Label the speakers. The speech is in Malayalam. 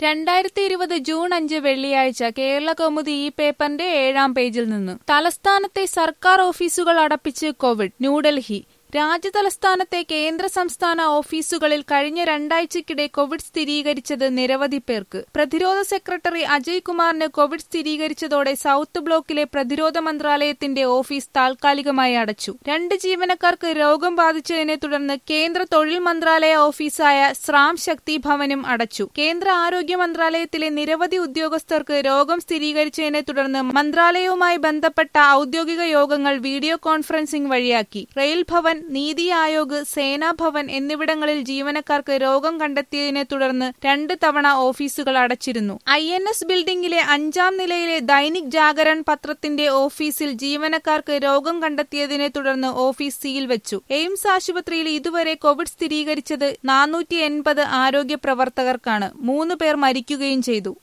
Speaker 1: രണ്ടായിരത്തി ഇരുപത് ജൂൺ അഞ്ച് വെള്ളിയാഴ്ച കേരള കൗമുദി ഈ പേപ്പറിന്റെ ഏഴാം പേജിൽ നിന്ന് തലസ്ഥാനത്തെ സർക്കാർ ഓഫീസുകൾ അടപ്പിച്ച് കോവിഡ് ന്യൂഡൽഹി രാജ്യതലസ്ഥാനത്തെ കേന്ദ്ര സംസ്ഥാന ഓഫീസുകളിൽ കഴിഞ്ഞ രണ്ടാഴ്ചയ്ക്കിടെ കോവിഡ് സ്ഥിരീകരിച്ചത് നിരവധി പേർക്ക് പ്രതിരോധ സെക്രട്ടറി അജയ് കുമാറിന് കോവിഡ് സ്ഥിരീകരിച്ചതോടെ സൗത്ത് ബ്ലോക്കിലെ പ്രതിരോധ മന്ത്രാലയത്തിന്റെ ഓഫീസ് താൽക്കാലികമായി അടച്ചു രണ്ട് ജീവനക്കാർക്ക് രോഗം ബാധിച്ചതിനെ തുടർന്ന് കേന്ദ്ര തൊഴിൽ മന്ത്രാലയ ഓഫീസായ ശ്രാം ശക്തി ഭവനും അടച്ചു കേന്ദ്ര ആരോഗ്യ മന്ത്രാലയത്തിലെ നിരവധി ഉദ്യോഗസ്ഥർക്ക് രോഗം സ്ഥിരീകരിച്ചതിനെ തുടർന്ന് മന്ത്രാലയവുമായി ബന്ധപ്പെട്ട ഔദ്യോഗിക യോഗങ്ങൾ വീഡിയോ കോൺഫറൻസിംഗ് വഴിയാക്കി റെയിൽ ഭവൻ നീതി ആയോഗ് സേനാഭവൻ എന്നിവിടങ്ങളിൽ ജീവനക്കാർക്ക് രോഗം കണ്ടെത്തിയതിനെ തുടർന്ന് രണ്ട് തവണ ഓഫീസുകൾ അടച്ചിരുന്നു ഐ എൻ എസ് ബിൽഡിംഗിലെ അഞ്ചാം നിലയിലെ ദൈനിക് ജാഗരൺ പത്രത്തിന്റെ ഓഫീസിൽ ജീവനക്കാർക്ക് രോഗം കണ്ടെത്തിയതിനെ തുടർന്ന് ഓഫീസ് സീൽ വെച്ചു എയിംസ് ആശുപത്രിയിൽ ഇതുവരെ കോവിഡ് സ്ഥിരീകരിച്ചത് നാനൂറ്റി എൺപത് ആരോഗ്യ പ്രവർത്തകർക്കാണ് മൂന്ന് പേർ മരിക്കുകയും ചെയ്തു